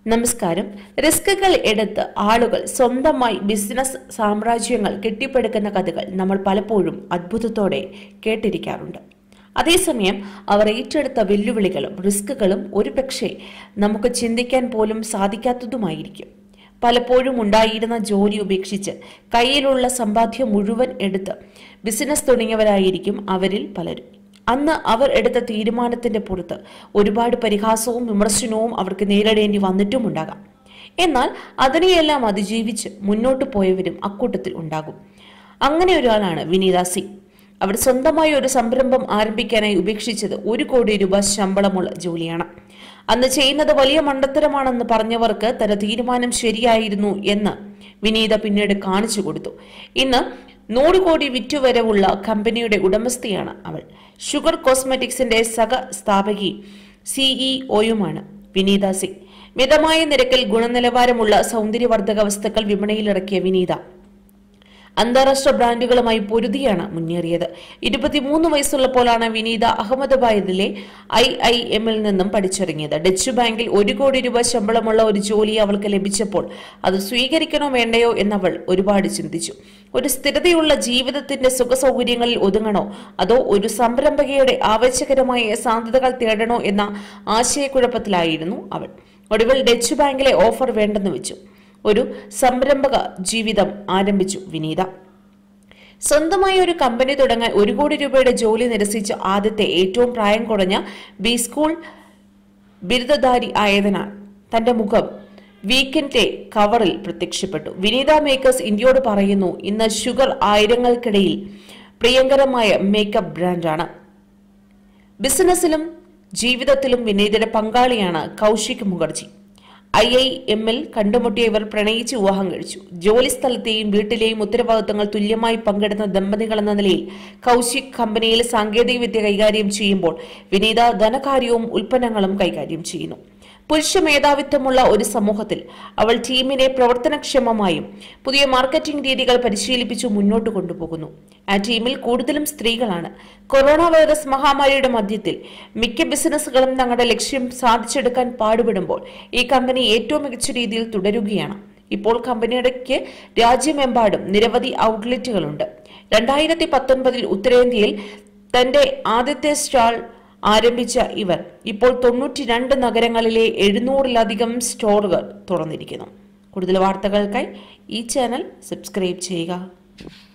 നമസ്കാരം റിസ്കുകൾ എടുത്ത് ആളുകൾ സ്വന്തമായി ബിസിനസ് സാമ്രാജ്യങ്ങൾ കെട്ടിപ്പടുക്കുന്ന കഥകൾ നമ്മൾ പലപ്പോഴും അത്ഭുതത്തോടെ കേട്ടിരിക്കാറുണ്ട് അതേസമയം അവർ ഏറ്റെടുത്ത വെല്ലുവിളികളും റിസ്കുകളും ഒരുപക്ഷെ നമുക്ക് ചിന്തിക്കാൻ പോലും സാധിക്കാത്തതുമായിരിക്കും പലപ്പോഴും ഉണ്ടായിരുന്ന ജോലി ഉപേക്ഷിച്ച് കയ്യിലുള്ള സമ്പാദ്യം മുഴുവൻ എടുത്ത് ബിസിനസ് തുടങ്ങിയവരായിരിക്കും അവരിൽ പലരും അന്ന് അവർ എടുത്ത തീരുമാനത്തിന്റെ പുറത്ത് ഒരുപാട് പരിഹാസവും വിമർശനവും അവർക്ക് നേരിടേണ്ടി വന്നിട്ടുമുണ്ടാകാം എന്നാൽ അതിനെയെല്ലാം അതിജീവിച്ച് മുന്നോട്ട് പോയവരും അക്കൂട്ടത്തിൽ ഉണ്ടാകും അങ്ങനെ ഒരാളാണ് വിനീത സിംഗ് അവർ സ്വന്തമായി ഒരു സംരംഭം ആരംഭിക്കാനായി ഉപേക്ഷിച്ചത് ഒരു കോടി രൂപ ശമ്പളമുള്ള ജോലിയാണ് അന്ന് ചെയ്യുന്നത് വലിയ മണ്ടത്തരമാണെന്ന് പറഞ്ഞവർക്ക് തന്റെ തീരുമാനം ശരിയായിരുന്നു എന്ന് വിനീത പിന്നീട് കാണിച്ചു കൊടുത്തു ഇന്ന് നൂറ് കോടി വിറ്റുവരവുള്ള കമ്പനിയുടെ ഉടമസ്ഥയാണ് അവൾ ഷുഗർ കോസ്മെറ്റിക്സിന്റെ സഹ സ്ഥാപകി സിഇഒയുമാണ് വിനീത സിംഗ് മിതമായ നിരക്കിൽ ഗുണനിലവാരമുള്ള സൗന്ദര്യവർദ്ധക വസ്തുക്കൾ വിപണിയിലിറക്കിയ വിനീത അന്താരാഷ്ട്ര ബ്രാൻഡുകളുമായി പൊരുതിയാണ് മുന്നേറിയത് ഇരുപത്തിമൂന്ന് വയസ്സുള്ളപ്പോഴാണ് വിനീത അഹമ്മദാബാദിലെ ഐ ഐ എമ്മിൽ നിന്നും പഠിച്ചിറങ്ങിയത് ഡച്ച് ബാങ്കിൽ ഒരു കോടി രൂപ ശമ്പളമുള്ള ഒരു ജോലി അവൾക്ക് ലഭിച്ചപ്പോൾ അത് സ്വീകരിക്കണോ വേണ്ടയോ എന്നവൾ ഒരുപാട് ചിന്തിച്ചു ഒരു സ്ഥിരതയുള്ള ജീവിതത്തിന്റെ സുഖസൗകര്യങ്ങളിൽ ഒതുങ്ങണോ അതോ ഒരു സംരംഭകയുടെ ആവശ്യകരമായ സാധ്യതകൾ തേടണോ എന്ന ആശയക്കുഴപ്പത്തിലായിരുന്നു അവൾ ഒടുവിൽ ഡച്ച് ബാങ്കിലെ ഓഫർ വേണ്ടെന്ന് വെച്ചു ഒരു സംരംഭക ജീവിതം ആരംഭിച്ചു വിനീത സ്വന്തമായി ഒരു കമ്പനി തുടങ്ങാൻ ഒരു കോടി രൂപയുടെ ജോലി നിരസിച്ച ആദ്യത്തെ ഏറ്റവും പ്രായം കുറഞ്ഞ ബി സ്കൂൾ ബിരുദധാരി ആയതിനാൽ തന്റെ മുഖം വീക്കെൻഡ് കവറിൽ പ്രത്യക്ഷപ്പെട്ടു വിനീത മേക്കേഴ്സ് ഇന്ത്യയോട് പറയുന്നു ഇന്ന് ഷുഗർ ആയിരങ്ങൾക്കിടയിൽ പ്രിയങ്കരമായ മേക്കപ്പ് ബ്രാൻഡാണ് ബിസിനസ്സിലും ജീവിതത്തിലും വിനീതയുടെ പങ്കാളിയാണ് കൗശിക് മുഖർജി ഐ ഐ എമ്മിൽ കണ്ടുമുട്ടിയ ഇവർ പ്രണയിച്ച് വിവാഹം കഴിച്ചു ജോലി സ്ഥലത്തെയും വീട്ടിലെയും ഉത്തരവാദിത്തങ്ങൾ തുല്യമായി പങ്കെടുത്ത ദമ്പതികൾ എന്ന നിലയിൽ കൗശിക് കമ്പനിയിൽ സാങ്കേതികവിദ്യ കൈകാര്യം ചെയ്യുമ്പോൾ വിനീത ധനകാര്യവും ഉൽപ്പന്നങ്ങളും കൈകാര്യം ചെയ്യുന്നു പുരുഷ മേധാവിത്വമുള്ള ഒരു സമൂഹത്തിൽ അവൾ ടീമിനെ പ്രവർത്തനക്ഷമമായും പുതിയ മാർക്കറ്റിംഗ് രീതികൾ പരിശീലിപ്പിച്ചു മുന്നോട്ട് കൊണ്ടുപോകുന്നു ആ ടീമിൽ കൂടുതലും സ്ത്രീകളാണ് കൊറോണ വൈറസ് മഹാമാരിയുടെ മധ്യത്തിൽ മിക്ക ബിസിനസ്സുകളും തങ്ങളുടെ ലക്ഷ്യം സാധിച്ചെടുക്കാൻ പാടുപെടുമ്പോൾ ഈ കമ്പനി ഏറ്റവും മികച്ച രീതിയിൽ തുടരുകയാണ് ഇപ്പോൾ കമ്പനിയുടെക്ക് രാജ്യമെമ്പാടും നിരവധി ഔട്ട്ലെറ്റുകളുണ്ട് രണ്ടായിരത്തി പത്തൊൻപതിൽ ഉത്തരേന്ത്യയിൽ തന്റെ ആദ്യത്തെ സ്റ്റാൾ ആരംഭിച്ച ഇവർ ഇപ്പോൾ തൊണ്ണൂറ്റി രണ്ട് നഗരങ്ങളിലെ എഴുന്നൂറിലധികം സ്റ്റോറുകൾ തുറന്നിരിക്കുന്നു കൂടുതൽ വാർത്തകൾക്കായി ഈ ചാനൽ സബ്സ്ക്രൈബ് ചെയ്യുക